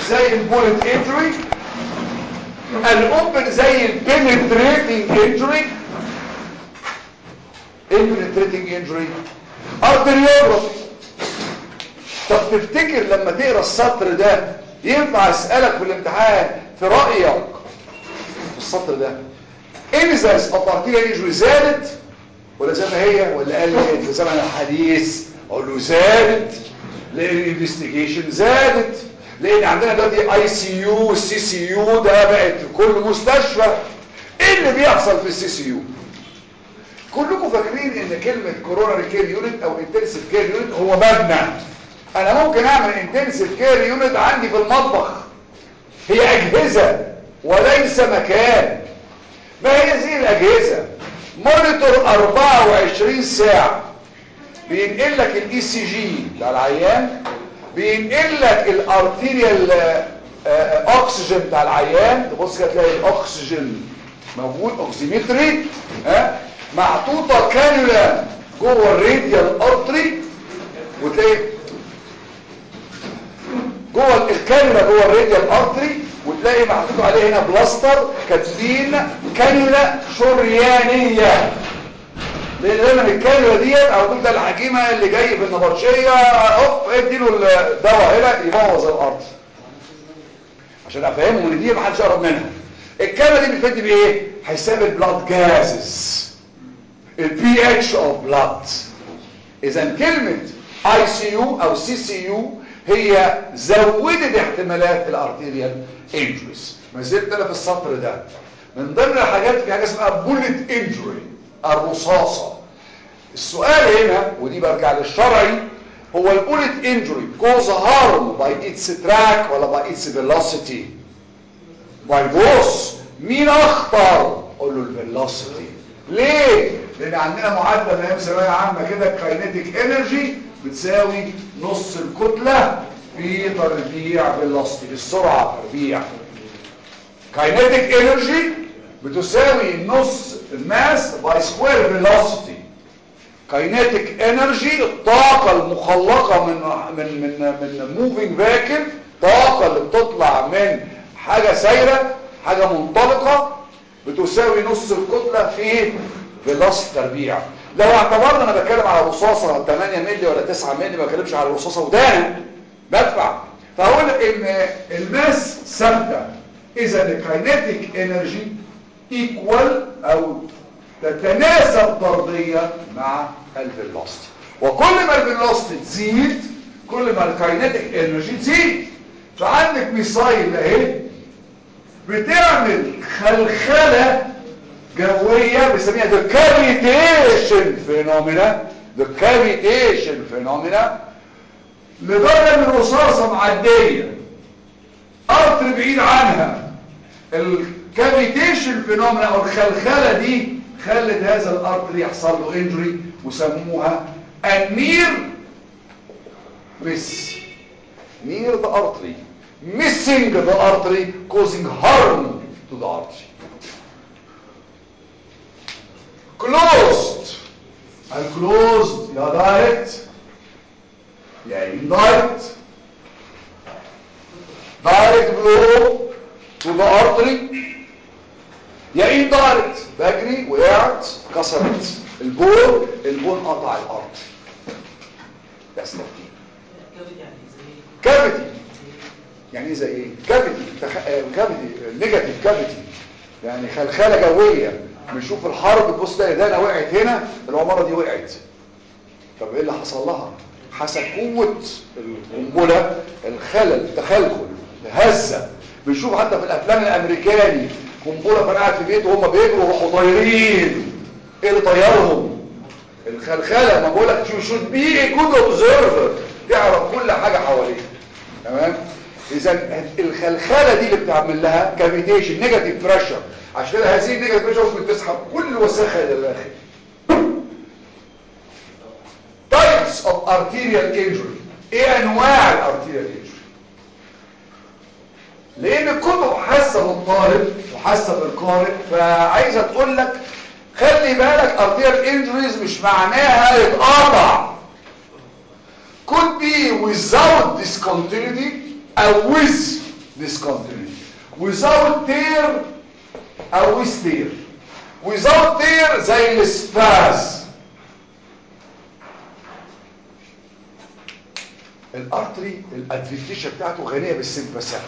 زي البولت انجري الاوبن زي البنتريتنج انجري ايه البنتريتنج انجري ارتريوجرافي طب تفتكر لما تقرا السطر ده ينفع اسالك في الامتحان في رايك في السطر ده انزل الارتيريا انجري زادت ولا زي ما هي ولا قلت في زمن الحديث اقول له زادت لان الانفستيجيشن زادت لان عندنا دلوقتي اي سي يو والسي سي يو ده بقت في كل مستشفى ايه اللي بيحصل في السي سي يو كلكم فاكرين ان كلمه كورونا كير يونت او انتنسيف كير يونت هو مبنى انا ممكن اعمل انتنسيف كير يونت عندي في المطبخ هي اجهزه وليس مكان ما هي زي الاجهزه مونيتور 24 ساعه بينقل لك الاي سي جي بتاع العيان بينقل لك الارتيريال اكسجين بتاع العيان تبص كده تلاقي الاكسجين موجود اوكسيمتري ها محطوطه كانولا جوه الراديال ارتري وتلاقي جوه الكانولا جوه الراديال ارتري وتلاقي محطوط عليه هنا بلاستر كاتبين كانولا شريانيه لان دايما الكانولا ديت او تبدا الحكيمه اللي جاي في النبطشيه هوب اديله الدواء هنا يبوظ الارض عشان افهمهم ان دي ما حدش يقرب منها الكانولا دي بتفيد بايه حساب البلاد جازز البي اتش اوف بلاد اذا كلمه اي سي يو او سي سي يو هي زودت احتمالات الارتيريال انجريز ما زلت انا في السطر ده من ضمن الحاجات في حاجه اسمها بوليت انجري الرصاصه السؤال هنا ودي برجع للشرعي هو البوليت انجري كوز هارم باي اتس تراك ولا باي اتس فيلوسيتي باي بوس مين اخطر قول له الفيلوسيتي ليه لان عندنا معادله من ايام ثانويه عامه كده كاينيتيك انرجي بتساوي نص الكتله في تربيع فيلوسيتي بالسرعه تربيع كاينيتيك انرجي بتساوي نص الماس باي سكوير فيلوسيتي كاينيتيك انرجي الطاقه المخلقه من من من من موفينج فاكيوم الطاقه اللي بتطلع من حاجه سايره حاجه منطلقه بتساوي نص الكتله في فيلوسيتي تربيع لو اعتبرنا انا بتكلم على رصاصه 8 مللي ولا 9 مللي ما بتكلمش على رصاصه ودان بدفع فاقول ان الماس ثابته اذا الكاينيتيك انرجي ايكوال او تتناسب طرديا مع الفيلوسيتي وكل ما الفيلوسيتي تزيد كل ما الكاينيتيك انرجي تزيد فعندك ميسايل اهي بتعمل خلخله جويه بنسميها the cavitation phenomena the cavitation phenomena لدرجه ان الرصاصه معديه ارض بعيد عنها الكافيتيشن فينومينا او الخلخله دي خلت هذا الارض يحصل له انجري وسموها النير مس near the artery missing the artery causing harm to the artery closed الكلوزد يا دايركت يا indirect direct blow to the artery يا indirect بجري وقعت كسرت البون البون قطع الارض بس ترتيب كافيتي يعني ايه زي ايه كافيتي تخ... كافيتي نيجاتيف كافيتي يعني خلخله جويه بنشوف الحرب تبص تلاقي ده انا وقعت هنا العماره دي وقعت طب ايه اللي حصل لها حسب قوه القنبله الخلل التخلخل الهزه بنشوف حتى في الافلام الامريكاني قنبله فرقعت في بيت وهم بيجروا وراحوا طايرين ايه اللي طيرهم الخلخله ما بقول لك شو شود بي جود اوبزرفر تعرف كل حاجه حواليك تمام اذا الخلخله دي اللي بتعمل لها كافيتيشن نيجاتيف بريشر عشان كده هذه النيجاتيف بريشر ممكن تسحب كل وساخه الى الاخر types of arterial injury ايه انواع الارتيريال انجري لان الكتب حسب الطالب وحسب القارئ فعايزه تقول لك خلي بالك arterial injuries مش معناها يتقاطع could be without discontinuity او with discontinuity without tear او with tear without tear زي السباز الارتري الادفنتيشن بتاعته غنيه بالسمباثيك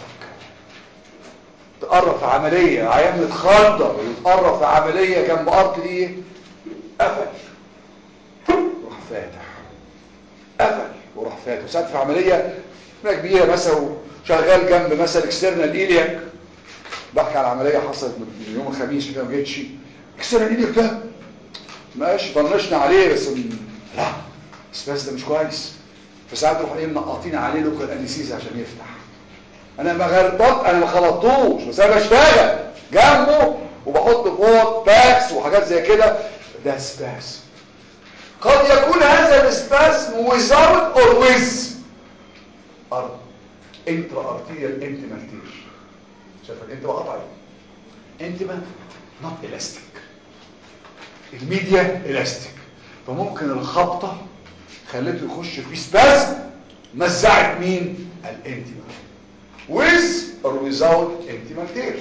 تقرب في عمليه عيان متخدر ويتقرب في عمليه جنب ارتري قفل روح فاتح قفل وراح فاتح وساعات في عمليه كبيره مثلا وشغال جنب مثلا اكسترنال ايلياك بحكي على عمليه حصلت من يوم الخميس كده ما جيتش اكسترنال ايلياك ده ماشي طنشنا عليه بس م... لا السباس ده مش كويس فساعات نروح ايه منقطين عليه لوكال انستيزيا عشان يفتح انا ما غلطت انا ما خلطتوش بس انا بشتغل جنبه وبحط فوق باكس وحاجات زي كده ده سباس قد يكون هذا السباس without or with ارض انترا ارتيريال انتما كتير شايف الانتما قطعي انتما نوت الاستيك الميديا الاستيك فممكن الخبطه خليته يخش في سباس مزعت مين الانتما with or without intima tear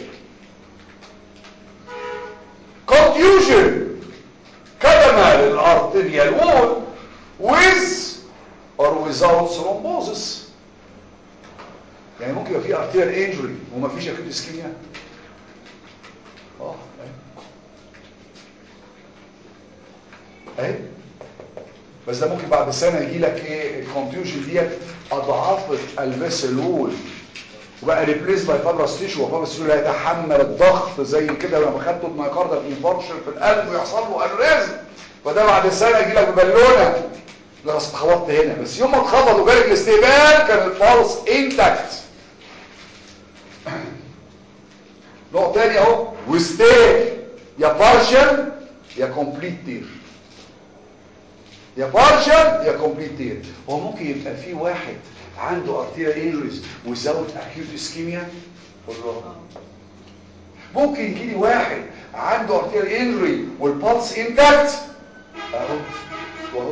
confusion كدمة للارتريال وول with or without thrombosis يعني ممكن يبقى في ارتيريال انجري وما فيش اكيد اسكيميا اه اهي بس ده ممكن بعد سنه يجي لك ايه الكونفيوجن ديت اضعافت الفيسل وول وبقى ريبليس باي فابرس تيشو وفابرس تيشو لا يتحمل الضغط زي كده لما خدته بمايكاردال انفاركشن في القلب ويحصل له انريزم فده بعد سنه يجي لك ببالونه لا بس اتخبطت هنا بس يوم ما اتخبط وجالك الاستقبال كان الفالس انتاكت نوع تاني اهو وستير يا بارشل يا كومبليت تير يا بارشل يا كومبليت تير هو ممكن يبقى في واحد عنده arterial injuries without acute ischemia والله ممكن يجي لي واحد عنده arterial injury والبلس intact اهو واهو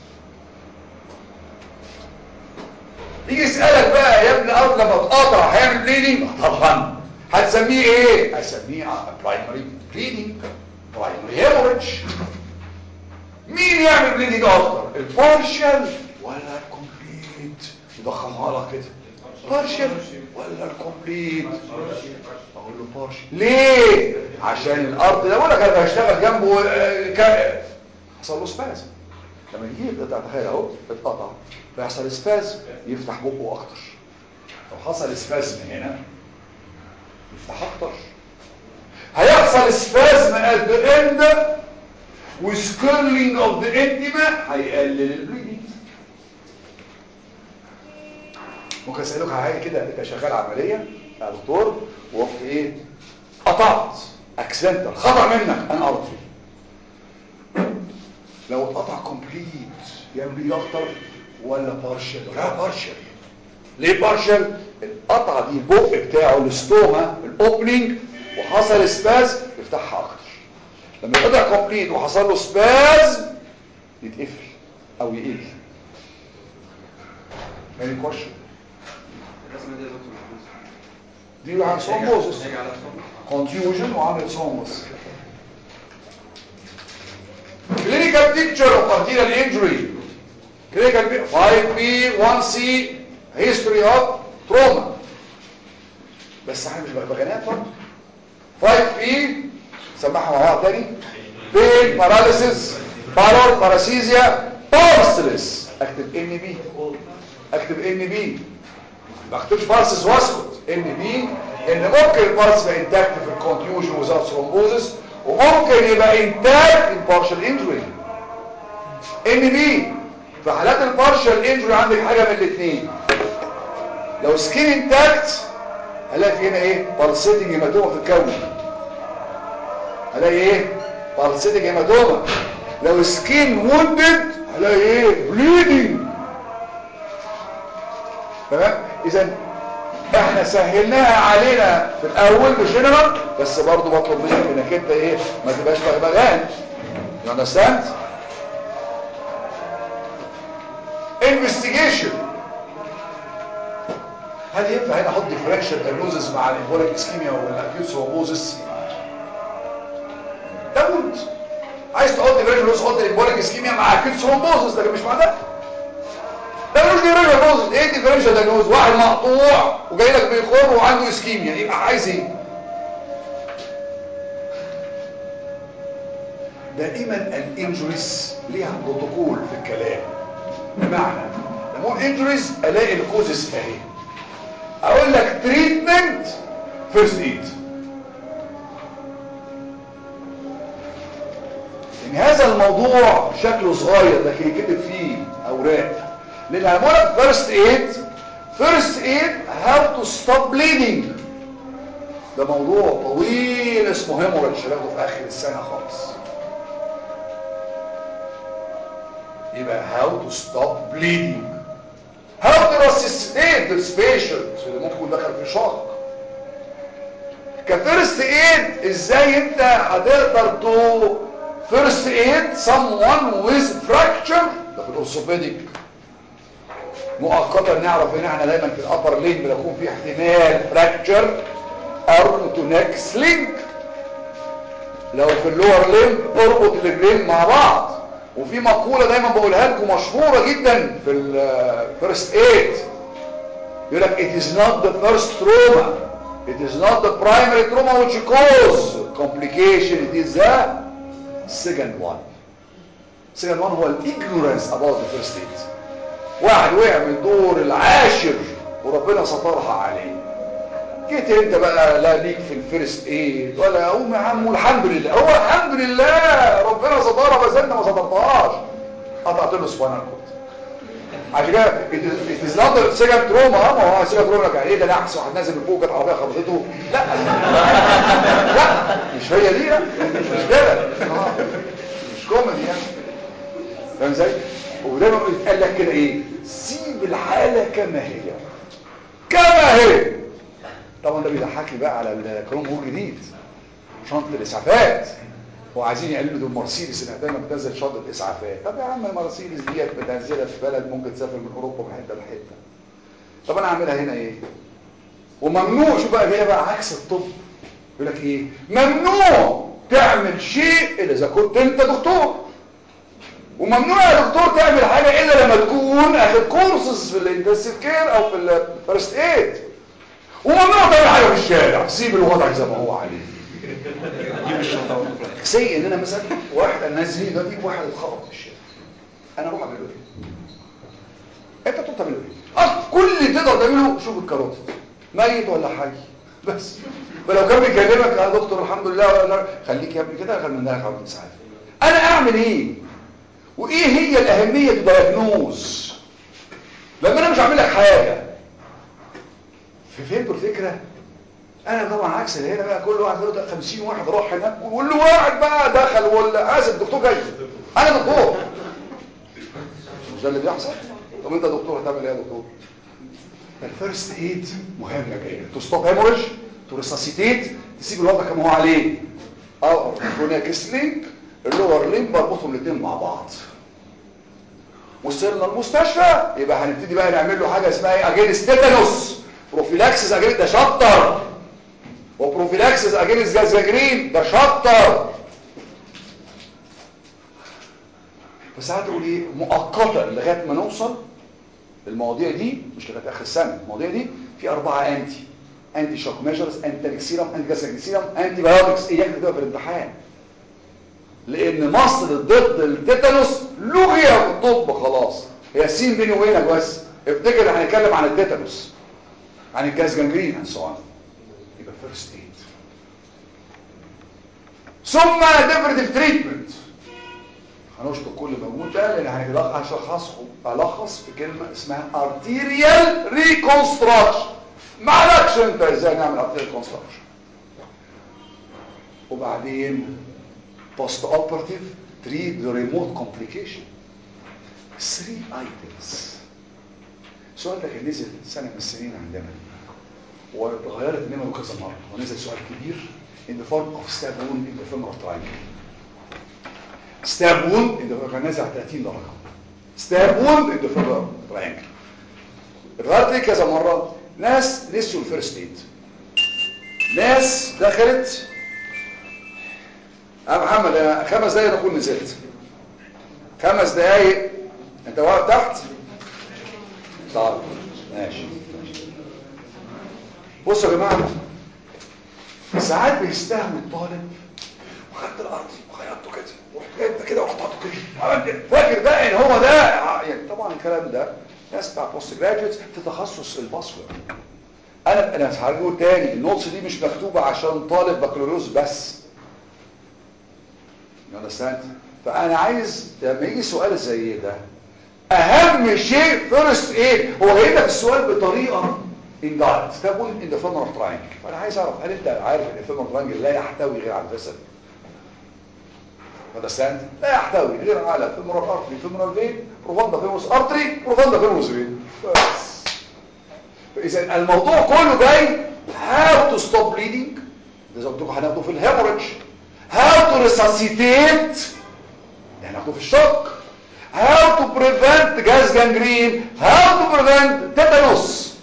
يجي يسألك بقى يا ابن الارض لما اتقطع هيعمل بليدنج طبعا هتسميه ايه اسميه برايمري بليدنج برايمري هيموريدج مين يعمل بليدنج اكتر البارشل ولا الكومبليت يضخمها لك كده بارشل ولا الكومبليت اقول له بارشل ليه عشان الارض ده بقول لك انا بشتغل جنبه آه، ك- حصل له سبازم لما يجي يتقطع تخيل اهو اتقطع فيحصل سبازم يفتح بقه اكتر لو حصل سبازم هنا يفتح اكتر هيحصل سبازم at the end وسكيرلينج اوف ذا انتما هيقلل البليدنج ممكن اسالك على حاجه كده انت شغال عمليه يا دكتور وقت ايه قطعت اكسنتر خطا منك انا ارضي لو اتقطع كومبليت يعمل بيه اكتر ولا بارشل لا بارشل ليه بارشل القطعه دي البق بتاعه الاستوما الاوبننج وحصل سباز يفتحها اكتر لما يقطع كومبليت وحصل له سباز يتقفل او يقل يعني كويشن الرسمه دي يا دكتور دي عن ثرومبوزس هيجي على الصوم confusion وعمل ثرومبوس clinical picture of arterial injury clinical pi- 5B 1C history of trauma بس احنا مش بغبغانات برضه 5B سمعها مع بعض تاني pain paralysis pallor paresthesia pulseless اكتب ان بي اكتب ان بي ما اكتبش بارسس واسكت ان بي ان ممكن البارس يبقى انتاكت في الكونتيوجن وزارة ثرومبوزس وممكن يبقى انتاكت ان بارشال انجري ان بي في حالات البارشال انجري عندك حاجه من الاثنين لو سكين انتاكت هلاقي في هنا ايه بالسيتنج هيماتوما في الكون هلاقي ايه بالسيتنج هيماتوما لو سكين ووندد هلاقي ايه بليدنج تمام اذا احنا سهلناها علينا في الاول بجنرال بس برضو بطلب منك انك انت ايه ما تبقاش بغبغان you understand investigation هل ينفع هنا احط ديفرنشال دايجنوزس مع الامبوليك اسكيميا والاكيوت ثرومبوزس داونت عايز تحط ديفرنشال تحط الامبوليك اسكيميا مع اكيوت ثرومبوزس ده مش مع ده ده مش ديفرنشال دايجنوزس ايه ديفرنشال دايجنوز واحد مقطوع وجاي لك بيخر وعنده اسكيميا يبقى عايز ايه دائما الانجريز ليها بروتوكول في الكلام بمعنى لما اقول انجريز الاقي الكوزس اهي اقول لك تريتمنت فيرست ايد ان هذا الموضوع شكله صغير لكن يكتب فيه اوراق لان هقول لك فيرست ايد فيرست ايد هاو تو ستوب بليدنج ده موضوع طويل اسمه هيموريدج هناخده في اخر السنه خالص يبقى how to stop bleeding how to resuscitate this patient اللي ممكن يكون دخل في شوك كفيرست ايد ازاي انت هتقدر تو فيرست ايد someone with fracture ده في الاورثوبيديك مؤقتا نعرف ان احنا دايما في الابر لين بنكون في احتمال فراكتشر او تو نيك سلينج لو في اللور لين اربط الاثنين مع بعض وفي مقولة دايما بقولها لكم مشهورة جدا في الفيرست ايد يقول لك it is not the first trauma it is not the primary trauma which cause complication it is the second one second one هو ignorance about the first aid واحد وقع من الدور العاشر وربنا سترها عليه جيت انت بقى لا ليك في الفيرست ايد ولا قوم يا عم والحمد لله هو الحمد لله ربنا سترها بس انت ما سترتهاش قطعت له سباينال كورد عشان كده اتز نوت سيجن تروما ما هو سيجن تروما يعني ايه ده نحس واحد نازل من فوق كانت عربيه خبطته لا لا مش هي دي مش مش كده مش كوميدي يعني فاهم ازاي ودايما يتقال لك كده ايه سيب الحاله كما هي كما هي طبعا ده بيضحكني بقى على الكروم هو جديد شنطه الاسعافات وعايزين يقلدوا المرسيدس انها دايما بتنزل شنطه اسعافات طب يا عم المرسيدس ديت بتنزلها في بلد ممكن تسافر من اوروبا من حته لحته طب انا اعملها هنا ايه وممنوع شوف بقى هي بقى عكس الطب يقول لك ايه ممنوع تعمل شيء الا اذا كنت انت دكتور وممنوع يا دكتور تعمل حاجه الا لما تكون اخد كورسز في الانتنسيف كير او في الفيرست ايد وممنوع تعمل حاجه في الشارع سيب الوضع زي ما هو عليه جيب الشنطه سي ان انا مثلا واحد الناس دي دلوقتي واحد اتخبط في الشارع انا اروح اعمل له ايه انت تروح تعمل له ايه اصل كل اللي تقدر تعمله شوف الكاروت ميت ولا حي بس فلو كان بيكلمك يا دكتور الحمد لله ولا خليك يا ابني كده خلي منك عمود اسعاف انا اعمل ايه وايه هي الاهميه تدايجنوز لما انا مش هعمل لك حاجه فهمتوا الفكره انا طبعا عكس اللي هنا بقى كل واحد له 50 واحد راح هناك واللي واحد بقى دخل ولا اسف الدكتور جاي انا دكتور مش ده اللي بيحصل طب انت دكتور هتعمل ايه يا دكتور الفيرست ايد مهمه جدا تو ستوب هيموريج تو ريساسيتيت تسيب الوضع كما هو عليه او هناك سلينك اللور لين بربطهم الاثنين مع بعض وصلنا المستشفى يبقى هنبتدي بقى نعمل له حاجه اسمها ايه اجينست تيتانوس بروفيلاكسس اجينست ده شطر وبروفيلاكسس اجينست جازاجرين ده شطر بس هتقول ايه مؤقتا لغايه ما نوصل المواضيع دي مش لغايه اخر السنه المواضيع دي في اربعه انتي انتي شوك ميجرز انتي سيرم انتي جازاجرين سيرم انتي بايوتكس اياك تكتبها في الامتحان لان مصر ضد التيتانوس لغي في الطب خلاص هي السين بيني وبينك بس افتكر هنتكلم عن التيتانوس عن الجاز جانجرين and so on يبقى فيرست ايد ثم ديفرتيف تريتمنت هنشطب كل موجود ده لان هنلخصه الخص في كلمه اسمها arterial reconstruction ما عليكش انت ازاي نعمل arterial reconstruction وبعدين post operative treat the remote complication three items السؤال ده كان نزل سنه من السنين عندنا واتغيرت نمره كذا مره ونزل سؤال كبير in the form of stab wound in the femoral triangle stab wound in the كان نازل على 30 درجه stab wound in the femoral triangle اتغيرت ليه كذا مره ناس نسوا الفيرست ايد ناس دخلت يا محمد أنا خمس دقايق نكون نزلت خمس دقايق انت واقف تحت طيب ماشي بصوا يا جماعه ساعات بيستهوي الطالب وخدت الارض وخيطته كده ورحت جايب ده كده وقطعته كده عملت كده. فاكر بقى ان هو ده يعني طبعا الكلام ده ناس بتاع بوست جراجويتس في تخصص الباسورد انا انا هقول تاني النوتس دي مش مكتوبه عشان طالب بكالوريوس بس you understand فانا عايز لما يجي سؤال زي ده اهم شيء فيرست ايه هو جايب لك السؤال بطريقه اندايركت تقول ان ذا فيلم اوف تراينجل فانا عايز اعرف هل انت عارف ان الفيلم اوف تراينجل لا يحتوي غير على الجسد understand لا يحتوي غير على femoral artery femoral vein profunda femoris artery profunda femoris vein بس فاذا الموضوع كله جاي how to stop bleeding ده زي ما قلت لكم هناخده في الهيموريدج how to resuscitate ده هناخده في الشوك how to prevent gas gangrene how to prevent tetanus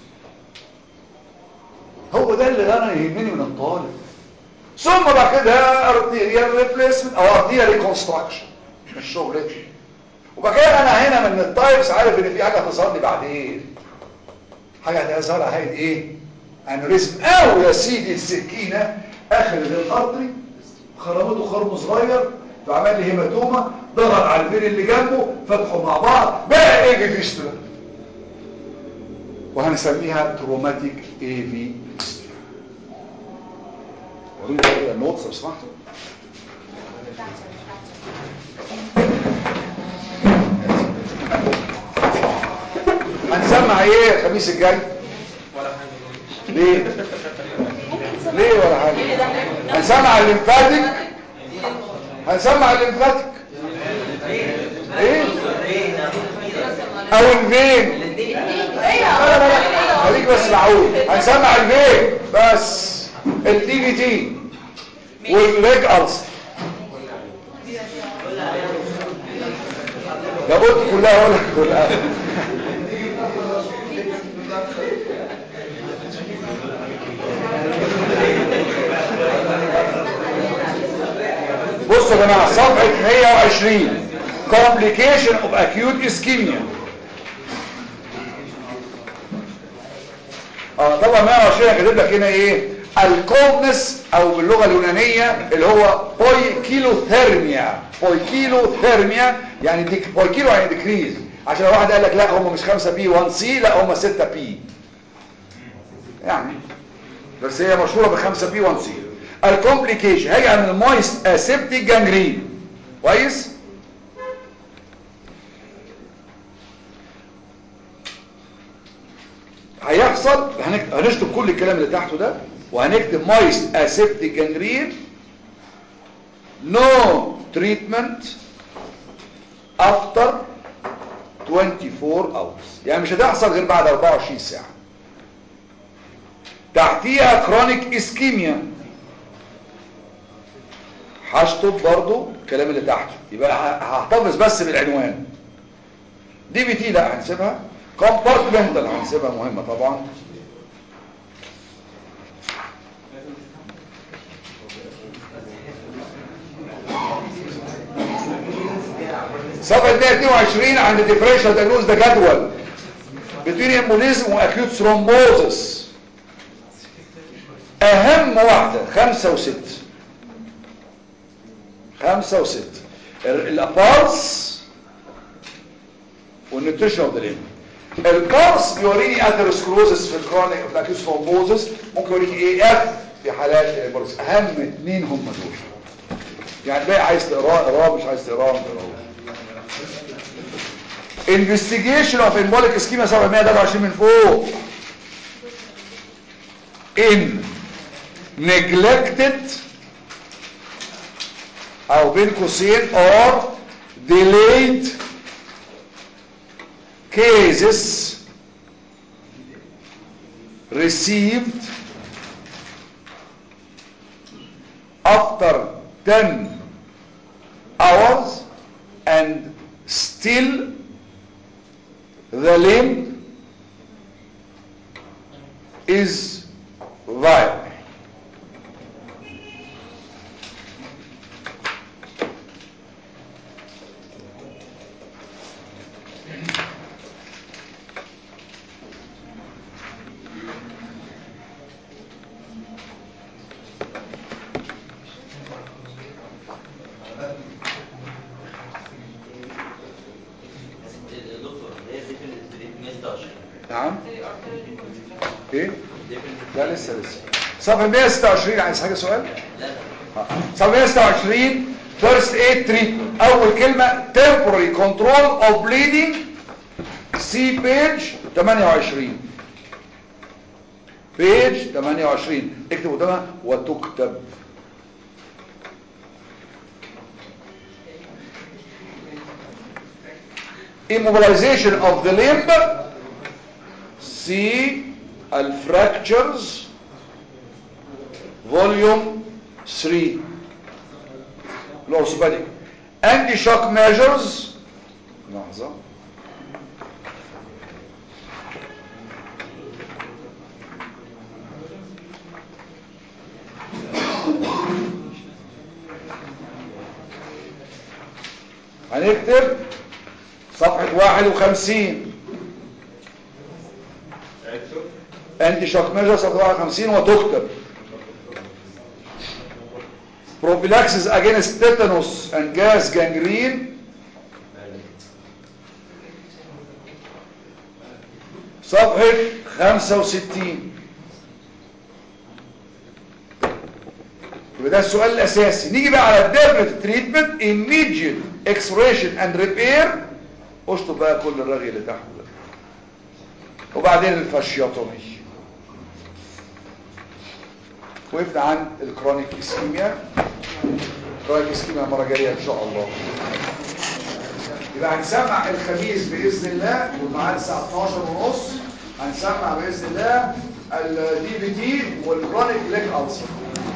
هو ده اللي انا يهمني من الطالب ثم بعد كده ارتيريال ريبليسمنت او ارتيريال ريكونستراكشن مش شغلتي وبعد كده انا هنا من التايبس عارف ان في حاجه هتظهر لي بعدين حاجه هتظهر هيئه ايه انوريزم او يا سيدي السكينه اخذت الارتري خرمته خرم صغير فعمل لي هيماتوما ضغط على الفين اللي جنبه فتحوا مع بعض بقى ايه في فيستولا وهنسميها تروماتيك اي في وريني كده النوتس لو سمحتوا هنسمع ايه الخميس الجاي ولا حاجة ليه ليه ولا حاجه هنسمع الليمفاتيك هنسمع الليمفاتيك ايه او الفين لا لا لا خليك بس معقول هنسمع الفين بس الدي في تي والليج ألسر لابد كلها ولا كلها بصوا يا جماعه صفحه 120 complication of acute ischemia اه طبعا 120 كاتب لك هنا ايه الكولنس او باللغه اليونانيه اللي هو بويكيلوثيرميا بويكيلوثيرميا يعني ديك بويكيلو يعني ديكريز عشان لو واحد قال لك لا هم مش 5 بي 1 سي لا هم 6 بي يعني بس هي مشهوره ب 5 بي 1 سي الكومبليكيشن هي عن المويست اسيبتيك جانجرين كويس هيحصل هنكتب, هنشطب كل الكلام اللي تحته ده وهنكتب مويست اسيبتيك جانجرين نو تريتمنت افتر 24 hours يعني مش هتحصل غير بعد 24 ساعه تحتيها كرونيك اسكيميا هشطب برضو الكلام اللي تحته يبقى هحتفظ بس بالعنوان دي بي تي لا هنسيبها كومبارتمنتال هنسيبها مهمة طبعا صفحة 122 عند ديفريشن دايجنوز ده جدول بتوين امبوليزم واكيوت ثرومبوزس اهم واحدة خمسة وستة خمسة وستة الابارس والنيوتريشن اوف ذا ليمب البارس بيوريني اثيروسكلوزس في الكرونيك في الاكيوت ثرومبوزس ممكن يوريك اي اف في حالات البارس اهم اثنين هم دول يعني باقي عايز تقراه اقراه مش عايز تقراه ما تقراهوش investigation of embolic ischemia 723 من فوق in neglected او بين قوسين or delayed cases received after 10 hours and still the limb is viable دكتور هي ديفينيت 126 نعم ايه ديفينيت لا لسه لسه صفحه 126 عايز حاجه سؤال لا لا صفحه 126 first aid treatment اول كلمه temporary control of bleeding see page 28 page 28 اكتب قدامها وتكتب immobilization of the limb see الفراكتشرز volume 3 الاورثوبيديك انتي شوك ميجرز لحظه هنكتب صفحة 51 انتي شوك ميجر صفحة 51 وتكتب prophylaxis against tetanus and gas gangrene صفحة 65 يبقى ده السؤال الأساسي نيجي بقى على الديفرنت تريتمنت immediate exploration and repair اشطب بقى كل الرغي اللي تحت ده وبعدين الفاشيوتومي وقفنا عن الكرونيك اسكيميا كرونيك اسكيميا المره الجايه ان شاء الله يبقى هنسمع الخميس باذن الله والميعاد الساعه 12 ونص هنسمع باذن الله الدي في تي والكرونيك ليك ألسر